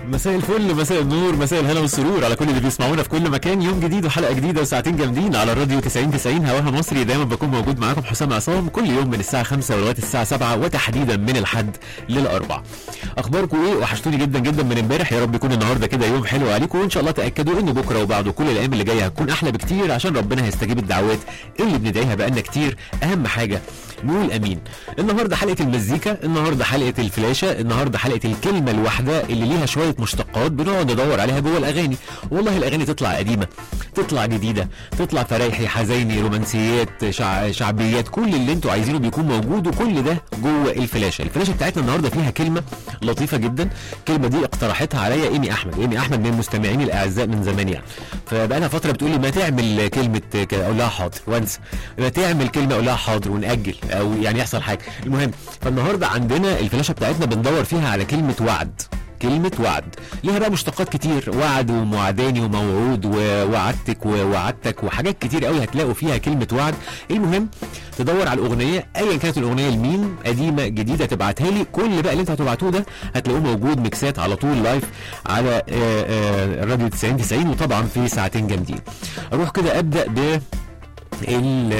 مساء الفل مساء النور مساء الهنا والسرور على كل اللي بيسمعونا في كل مكان يوم جديد وحلقه جديده وساعتين جامدين على الراديو 90 90 هواها مصري دايما بكون موجود معاكم حسام عصام كل يوم من الساعه 5 لغايه الساعه 7 وتحديدا من الحد للاربع اخباركم ايه وحشتوني جدا جدا من امبارح يا رب يكون النهارده كده يوم حلو عليكم وان شاء الله تاكدوا ان بكره وبعده كل الايام اللي جايه هتكون احلى بكتير عشان ربنا هيستجيب الدعوات اللي بندعيها بقالنا كتير اهم حاجه نقول امين النهارده حلقه المزيكا النهارده حلقه الفلاشه النهارده حلقه الكلمه الواحده اللي ليها شويه مشتقات بنقعد ندور عليها جوه الاغاني والله الاغاني تطلع قديمه تطلع جديده تطلع فرايحي حزيني رومانسيات شع... شعبيات كل اللي انتوا عايزينه بيكون موجود وكل ده جوه الفلاشه الفلاشه بتاعتنا النهارده فيها كلمه لطيفه جدا الكلمه دي اقترحتها عليا ايمي احمد ايمي احمد من المستمعين الاعزاء من زمان يعني فبقى لها فتره بتقول لي ما تعمل كلمه كده اقول لها حاضر وانسى ما تعمل كلمه اقول لها حاضر وناجل او يعني يحصل حاجه المهم فالنهارده عندنا الفلاشه بتاعتنا بندور فيها على كلمه وعد كلمة وعد ليها بقى مشتقات كتير وعد وموعداني وموعود ووعدتك ووعدتك وحاجات كتير قوي هتلاقوا فيها كلمة وعد المهم تدور على الأغنية أيا كانت الأغنية لمين قديمة جديدة تبعتها لي كل بقى اللي انتوا هتبعتوه ده هتلاقوه موجود ميكسات على طول لايف على آه، آه، الراديو 90 90 وطبعا في ساعتين جامدين أروح كده أبدأ ب ال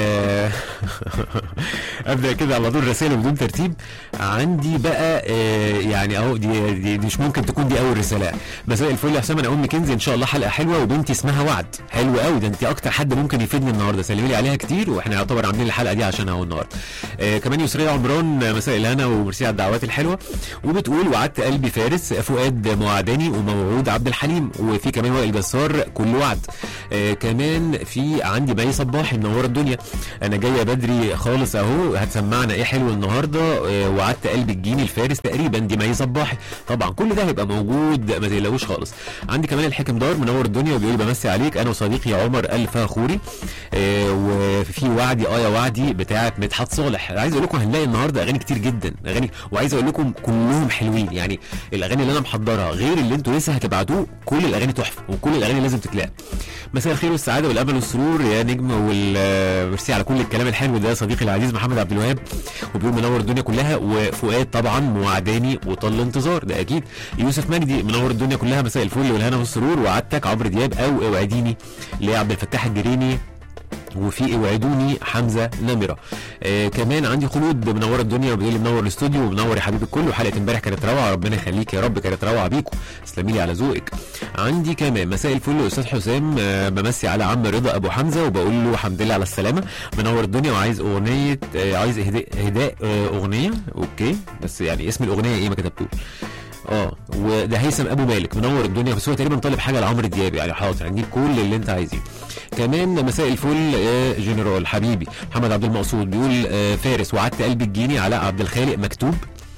ابدا كده على طول رسائل بدون ترتيب عندي بقى آه، يعني اهو دي, دي, دي مش ممكن تكون دي اول رساله مساء الفل يا حسام انا ام كنزي ان شاء الله حلقه حلوه وبنتي اسمها وعد حلو قوي ده انت اكتر حد ممكن يفيدني النهارده سلمي لي عليها كتير واحنا يعتبر عاملين الحلقه دي عشان اهو النهارده آه كمان يسرية عمران آه، مساء الهنا وميرسي على الدعوات الحلوه وبتقول وعدت قلبي فارس فؤاد موعداني وموعود عبد الحليم وفي كمان وائل جسار كل وعد آه كمان في عندي مي صباحي منوره الدنيا انا جايه بدري خالص اهو هتسمعنا ايه حلو النهارده آه وعدت قلبي الجيني الفارس تقريبا دي مي صباحي طبعا كل ده هيبقى موجود ما تقلقوش خالص عندي كمان الحكم دار منور الدنيا وبيقول بمسي عليك انا وصديقي عمر الفاخوري آه وفي وعدي اه يا وعدي بتاعه مدحت صالح عايز اقول لكم هنلاقي النهارده اغاني كتير جدا اغاني وعايز اقول لكم كلهم حلوين يعني الاغاني اللي انا محضرها غير اللي انتوا لسه هتبعتوه كل الاغاني تحفه وكل الاغاني لازم تتلاقى مساء الخير والسعاده والامل والسرور يا نجم والميرسي على كل الكلام الحلو ده صديقي العزيز محمد عبد الوهاب وبيقول منور الدنيا كلها وفؤاد طبعا موعداني وطل انتظار ده اكيد يوسف مجدي منور الدنيا كلها مساء الفل والهنا والسرور وعدتك عمرو دياب او اوعديني لعبد الفتاح الجريني وفي اوعدوني حمزه نمره آه كمان عندي خلود منوره الدنيا وبيقول لي منور الاستوديو ومنور يا حبيب الكل وحلقه امبارح كانت روعه ربنا يخليك يا رب كانت روعه بيكم تسلمي لي على ذوقك عندي كمان مساء الفل استاذ حسام آه بمسي على عم رضا ابو حمزه وبقول له الحمد لله على السلامه منور الدنيا وعايز اغنيه آه عايز اهداء اهداء آه اغنيه اوكي بس يعني اسم الاغنيه ايه ما كتبتوش اه وده هيثم ابو مالك منور الدنيا بس هو تقريبا طالب حاجه لعمرو دياب يعني حاضر هنجيب كل اللي انت عايزينه كمان مساء الفل آه، جنرال حبيبي محمد عبد المقصود بيقول آه، فارس وعدت قلبي الجيني علاء عبد الخالق مكتوب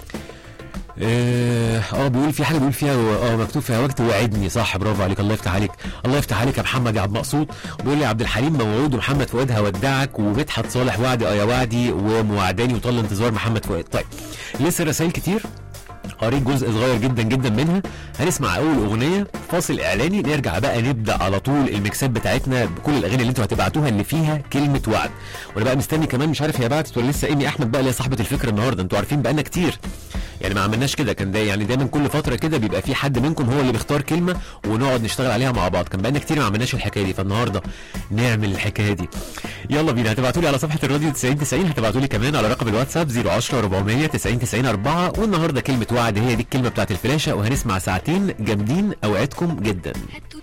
اه آه، بيقول في حاجه بيقول فيها اه مكتوب فيها وقت وعدني صح برافو عليك الله يفتح عليك الله يفتح عليك يا محمد يا عبد المقصود بيقول لي عبد الحليم موعود ومحمد فؤاد هودعك ومدحت صالح وعدي اه يا وعدي وموعداني وطل انتظار محمد فؤاد طيب لسه رسائل كتير قريت جزء صغير جدا جدا منها هنسمع اول اغنيه فاصل اعلاني نرجع بقى نبدا على طول الميكسات بتاعتنا بكل الاغاني اللي انتوا هتبعتوها اللي فيها كلمه وعد وانا بقى مستني كمان مش عارف هي بعتت ولا لسه ايمي احمد بقى اللي هي صاحبه الفكره النهارده انتوا عارفين بقالنا كتير يعني ما عملناش كده كان ده يعني دايما كل فتره كده بيبقى في حد منكم هو اللي بيختار كلمه ونقعد نشتغل عليها مع بعض كان بقالنا كتير ما عملناش الحكايه دي فالنهارده نعمل الحكايه دي يلا بينا هتبعتوا لي على صفحه الراديو 90 90 هتبعتوا لي كمان على رقم الواتساب 010 400 90 90 4 والنهارده كلمه وعد هي دي الكلمه بتاعت الفلاشه وهنسمع ساعتين جامدين اوعدكم جدا هاتوا